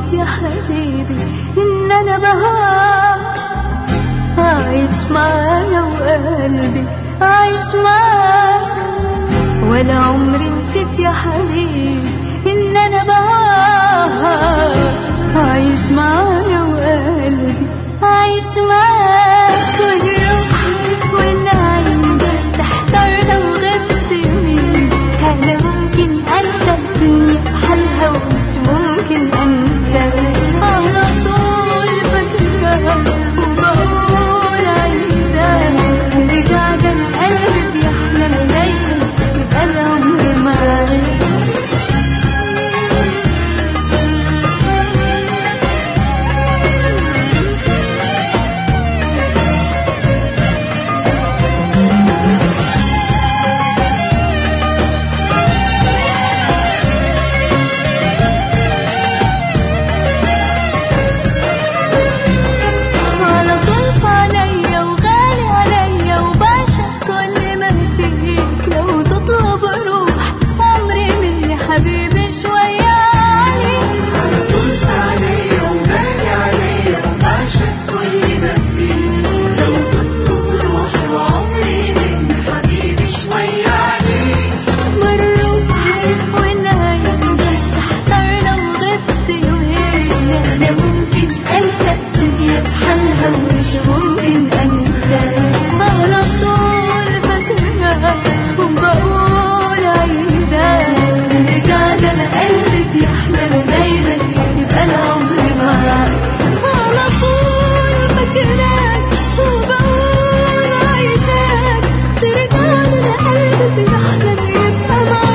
نسيت يا حبيبي إن أنا بهواك عايش معايا وقلبي عايش معاك ولا عمري نسيت يا حبيبي إن أنا بهواك عايش معايا وقلبي عايش معاك والروح والعين تحتار لو غبت يومين هلا ممكن أنسى الدنيا بحالها ومش ممكن أنسى على طول فاكرة وبقول عايزة ترجع ده القلب بيحلم دايما يبقى العمر معاك على طول عليا وغالي عليا وبعشق كل ما فيك لو تطلب روح عمري مني حبيبي شوية عليك طلت عليا ومالي عليا وبعشق كل ما فيك لو تطلب روحي وعمري مني حبيبي شوية عليك والروح والعين تحتار لو غبت يومين أنا ممكن أنسى الدنيا بحالها ومش ممكن أنسى على طول فاكرة وبقول عايزة ترجع ده أنا قلبي بيحلم دايما يبقى العمر معاك على طول فاكراك وبقول عايزاك ترجع ده أنا قلبي بيحلم يبقى معاك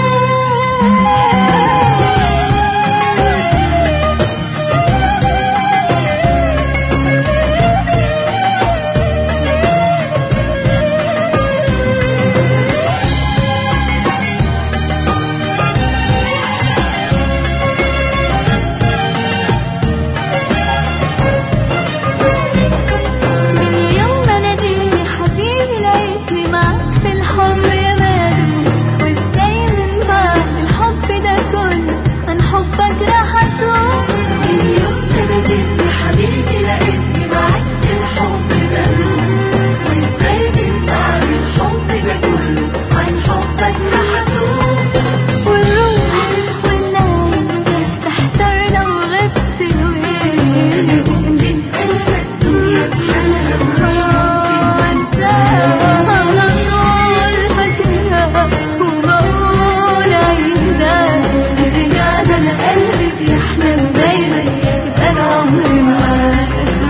من يوم ما ناديني حبيبي لقيتني معاك في الحب يا مادم وازاي من بعد الحب ده كله عن حبك راح اتوه من يوم ما ناديتني حبيبي لقيتني معاك في الحب بقول وازاي من بعد الحب ده كله عن حبك راح اتوه والروح والعين تحتار لو غبت يومين ممكن انسى الدنيا بحالها ومش ممكن انساك على طول فاكرة وبقول عايزة ترجع ده أنا قلبي بيحلم دايما يبقى العمر معاك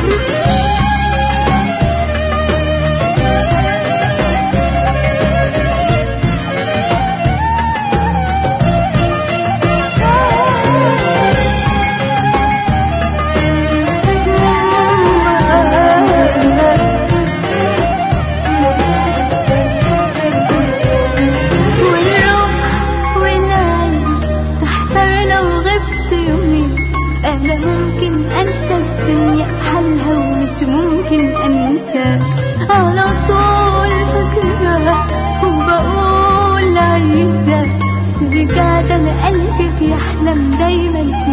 والروح والعين تحتار لو غبت يومين أنا ممكن أنسى الدنيا بحالها ومش ممكن أنسى على طول فاكرة وبقول عايزة ترجع ده أنا قلبي بيحلم دايما